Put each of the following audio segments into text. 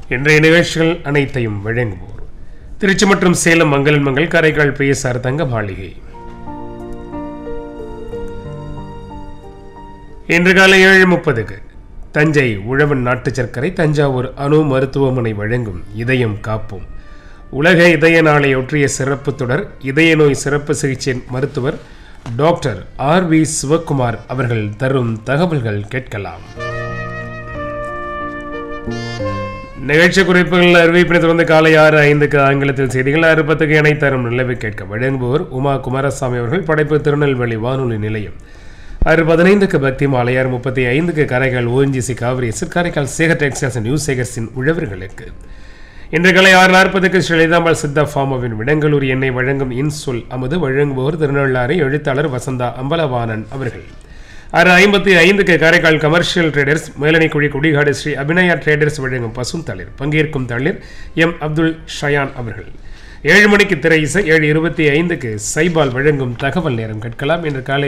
இன்றைய நிகழ்ச்சிகள் அனைத்தையும் வழங்குவோர் திருச்சி மற்றும் சேலம் மங்களன் மங்கள் காரைக்கால் பிஎஸ்ஆர் தங்க மாளிகை இன்று காலை ஏழு முப்பதுக்கு தஞ்சை உழவன் நாட்டு சர்க்கரை தஞ்சாவூர் அணு மருத்துவமனை வழங்கும் இதயம் காப்போம் உலக இதய நாளை ஒற்றிய சிறப்பு தொடர் இதய நோய் சிறப்பு சிகிச்சை மருத்துவர் டாக்டர் ஆர் வி சிவக்குமார் அவர்கள் தரும் தகவல்கள் கேட்கலாம் நிகழ்ச்சி குறிப்புகள் அறிவிப்பினை தொடர்ந்து காலை ஆறு ஐந்துக்கு ஆங்கிலத்தில் செய்திகள் ஆறு பத்துக்கு இணை தரும் நிலவை கேட்க வழங்குபவர் உமா குமாரசாமி அவர்கள் படைப்பு திருநெல்வேலி வானொலி நிலையம் ஆறு பதினைந்துக்கு பக்தி மாலை ஆறு முப்பத்தி ஐந்துக்கு Karaikal ONGC Cauvery asset Karaikal Sekar textiles news சேகர்ஸின் உழவர்களுக்கு இன்று காலை ஆறு நாற்பதுக்கு ஸ்ரீ லலிதாம்பாள் சித்தா ஃபார்மாவின் விடங்கலூர் எண்ணெய் வழங்கும் இன்சொல் அமுது வழங்குபவர் திருநள்ளாறு எழுத்தாளர் வசந்தா அம்பலவாணன் அவர்கள் ஆறு ஐம்பத்தி ஐந்துக்கு Karaikal commercial traders Melanikuzhi Kudikadu Sri Abhinaya traders வழங்கும் பசும் தளிர் பங்கேற்கும் தளிர் எம் அப்துல் ஷயான் அவர்கள் ஏழு மணிக்கு திரை இசை ஏழு இருபத்தி ஐந்துக்கு சைபால் வழங்கும் தகவல் நேரம் கேட்கலாம் இன்று காலை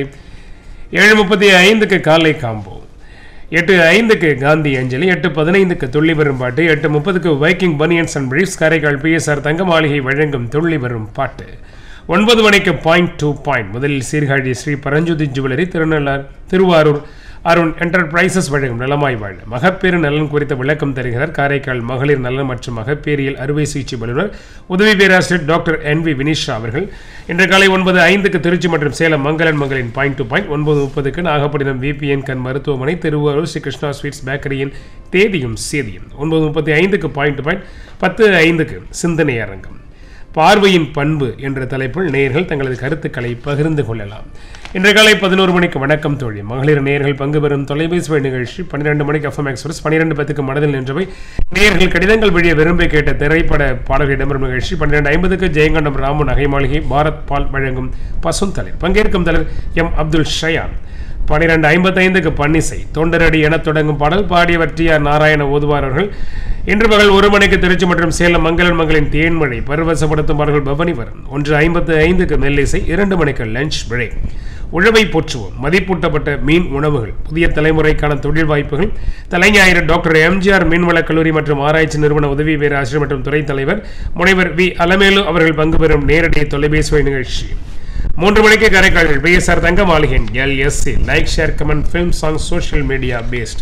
ஏழு முப்பத்தி ஐந்துக்கு காலை காம்போ எட்டு ஐந்துக்கு காந்தி அஞ்சலி எட்டு பதினைந்துக்கு துள்ளி வரும் பாட்டு எட்டு முப்பதுக்கு Viking banians and briefs Karaikal BSR Thanga Maligai வழங்கும் துள்ளி வரும் பாட்டு ஒன்பது மணிக்கு பாயிண்ட் டூ பாயிண்ட் முதலில் சீர்காழி ஸ்ரீ பரஞ்சுதி ஜுவல்லரி திருநள்ளார் திருவாரூர் அருண் என்டர்பிரைசஸ் வழங்கும் நலமாய் வாழ மகப்பேறு நலன் குறித்த விளக்கம் தருகிறார் காரைக்கால் மகளிர் நலன் மற்றும் மகப்பேறியல் அறுவை சிகிச்சை வல்லுநர் உதவி பேராசிரியர் டாக்டர் என் வி வினிஷா அவர்கள் இன்று காலை ஒன்பது ஐந்துக்கு திருச்சி மற்றும் சேலம் மங்களன் மங்களின் பாயிண்ட் டு பாயிண்ட் ஒன்பது முப்பதுக்கு நாகப்பட்டினம் விபிஎன் கண் மருத்துவமனை திருவாரூர் ஸ்ரீ கிருஷ்ணா ஸ்வீட்ஸ் பேக்கரியின் தேதியும் சேதியும் ஒன்பது முப்பத்தி ஐந்துக்கு பாயிண்ட் டு பாயிண்ட் பத்து ஐந்துக்கு சிந்தனை அரங்கம் பார்வையின் பண்பு என்ற தலைப்பில் நேயர்கள் தங்களது கருத்துக்களை பகிர்ந்து கொள்ளலாம் இன்று காலை பதினோரு மணிக்கு வணக்கம் தோழி மகளிர் நேயர்கள் பங்கு பெறும் தொலைபேசி வழி நிகழ்ச்சி பன்னிரெண்டு மணிக்கு எஃப்எம் எக்ஸ்பிரஸ் பன்னிரெண்டு பத்துக்கு மனதில் நின்றவை நேயர்கள் கடிதங்கள் வழிய விரும்பி கேட்ட திரைப்பட பாடல்கள் இடம்பெறும் நிகழ்ச்சி பன்னிரெண்டு ஐம்பதுக்கு ஜெயங்கண்டம் ராமு நகை மாளிகை பாரத் பால் வழங்கும் பசும் தலைர் பங்கேற்கும் தலைவர் எம் அப்துல் ஷயான் பனிரெண்டு ஐம்பத்தைந்துக்கு பன்னிசை தொண்டரடி என தொடங்கும் பாடல் பாடியவர் டி ஆர் நாராயண ஓதுவார் அவர்கள் இன்று பகல் ஒரு மணிக்கு திருச்சி மற்றும் சேலம் மங்களன் மங்களின் தேன்மழை பரவசப்படுத்தும் பாடல்கள் பவனி வரும் ஒன்று ஐம்பத்து ஐந்துக்கு மெல்லிசை இரண்டு மணிக்கு லஞ்ச் பிரேக் உழவை போற்றுவோம் மதிப்பூட்டப்பட்ட மீன் உணவுகள் புதிய தலைமுறைக்கான தொழில் வாய்ப்புகள் தலைஞாயிறு டாக்டர் எம்ஜிஆர் மீன்வளக் கல்லூரி மற்றும் ஆராய்ச்சி நிறுவன உதவி பேராசிரியர் மற்றும் துறைத் தலைவர் முனைவர் வி அலமேலு அவர்கள் பங்கு பெறும் நேரடி தொலைபேசி வழி நிகழ்ச்சி மூன்று மணிக்கு காரைக்கால் பிஎஸ்ஆர் தங்க மாளிகையின் LSC like share comment film song social media based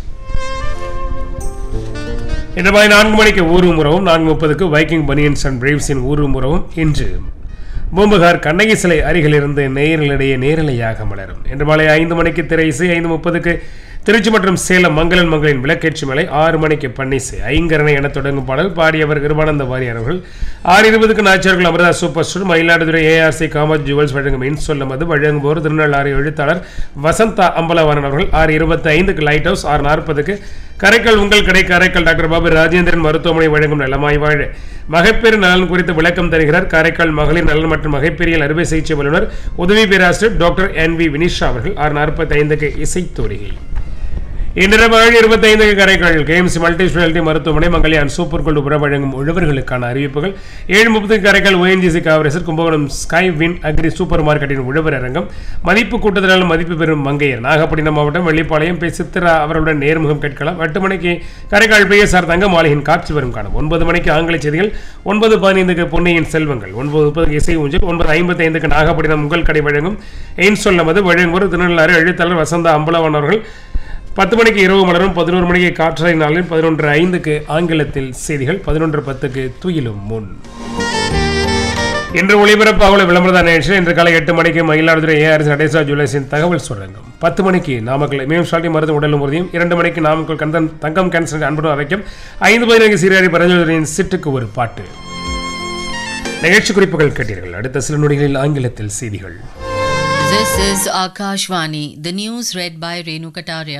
இந்த மாதிரி நான்கு மணிக்கு ஊரு முறவும் நான்கு முப்பதுக்கு வைக்கிங் பனியன்ஸ் அண்ட் பிரேவ்ஸின் ஊரு முறவும் இன்று பூம்புகார் கண்ணகி சிலை அருகிலிருந்து நேயர்களிடையே நேரலையாக மலரும் இன்று மாலை ஐந்து மணிக்கு திரை இசை ஐந்து முப்பதுக்கு திருச்சி மற்றும் சேலம் மங்களன் மங்களின் விளக்கேற்று மலை ஆறு மணிக்கு பன்னிசை ஐங்கரணை என தொடங்கும் பாடல் பாடியவர் கிருபானந்த வாரியார் அவர்கள் ஆறு இருபதுக்கு நாச்சியர்கள் Amirtha super store Mayiladuthurai ARC Kamath jewels வழங்கும் இன் சொல்லும் அது வழங்குவோர் திருநள்ளாறு எழுத்தாளர் வசந்தா அம்பலவாணன் அவர்கள் ஆறு இருபத்தி ஐந்துக்கு லைட் ஹவுஸ் ஆறு நாற்பதுக்கு கரைக்கல் உங்கள் கடை காரைக்கால் டாக்டர் பாபு ராஜேந்திரன் மருத்துவமனை வழங்கும் நலமாய் வாழ மகப்பேறு நலன் குறித்து விளக்கம் தருகிறார் காரைக்கால் மகளிர் நலன் மற்றும் மகப்பேறியல் அறுவை சிகிச்சை வல்லுநர் உதவி பேராசிரியர் டாக்டர் என் வி வினிஷா அவர்கள் ஆறு நாற்பத்தி ஐந்துக்கு இசைத்தோரிகை இன்று மகள் இருபத்தி ஐந்து கரைகள் கேஎம்சி மல்டி ஸ்பெஷாலிட்டி மருத்துவமனை மங்கள்யான் சூப்பர் கோல்டு உரம் வழங்கும் உழவர்களுக்கான அறிவிப்புகள் ஏழு முப்பது கரைகள் ஓஎன்ஜிசி காவரசர் Kumbakonam sky win agri super மார்க்கெட்டின் உழவர் அரங்கம் மதிப்பு கூட்டத்தினால் மதிப்பு பெறும் மங்கையர் நாகப்பட்டினம் மாவட்டம் வெள்ளிப்பாளையம் பி சித்ரா அவர்களுடன் நேர்முகம் கேட்கலாம் எட்டு மணிக்கு கரைக்கால் பிஎஸ்ஆர் தங்க மாளிகையின் காட்சி வரும் காணும் ஒன்பது மணிக்கு ஆங்கில செய்திகள் ஒன்பது பதினைந்துக்கு பொன்னையின் செல்வங்கள் ஒன்பது முப்பதுக்கு இசை ஊஞ்சல் ஒன்பது ஐம்பத்தி ஐந்துக்கு நாகப்பட்டினம் உங்கள் கடை வழங்கும் எயின் சொல்லமது வழங்குவோர் திருநள்ளாறு எழுத்தாளர் வசந்தா அம்பலவான் அவர்கள் பத்து மணிக்கு இரவு மலரும் பதினோரு மணிக்கு காற்றை நாளில் பதினொன்று ஐந்துக்கு ஆங்கிலத்தில் செய்திகள் பதினொன்று பத்துக்கு துயிலும் முன் இன்று ஒளிபரப்பாக விளம்பரத நிகழ்ச்சி இன்று காலை எட்டு மணிக்கு மயிலாடுதுறை ஏஆர்எஸ் நடேசா ஜுவல்லர்ஸின் தகவல் சொல்லுங்கள் பத்து மணிக்கு நாமக்கல் மேம் சால்ட்டி மருந்து உடலும் உறுதியும் இரண்டு மணிக்கு நாமக்கல் கந்தன் தங்கம் கேன்சர் அன்புடன் அரைக்கும் ஐந்து பதினைக்கு சீராரி பரஞ்சோதரின் சிட்டுக்கு ஒரு பாட்டு நிகழ்ச்சி குறிப்புகள் கேட்டீர்கள் அடுத்த சில நொடிகளில் ஆங்கிலத்தில் செய்திகள் This is Akashvani, the news read by Renu Kataria.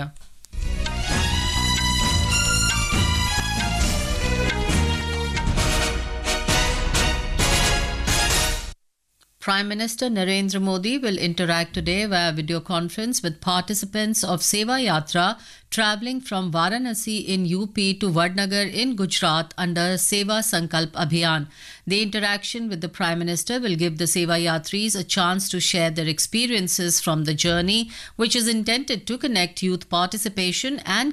Prime Minister Narendra Modi will interact today via video conference with participants of Seva Yatra traveling from Varanasi in UP to Vadnagar in Gujarat under Seva Sankalp Abhiyan. The interaction with the Prime Minister will give the Seva Yatris a chance to share their experiences from the journey, which is intended to connect youth participation and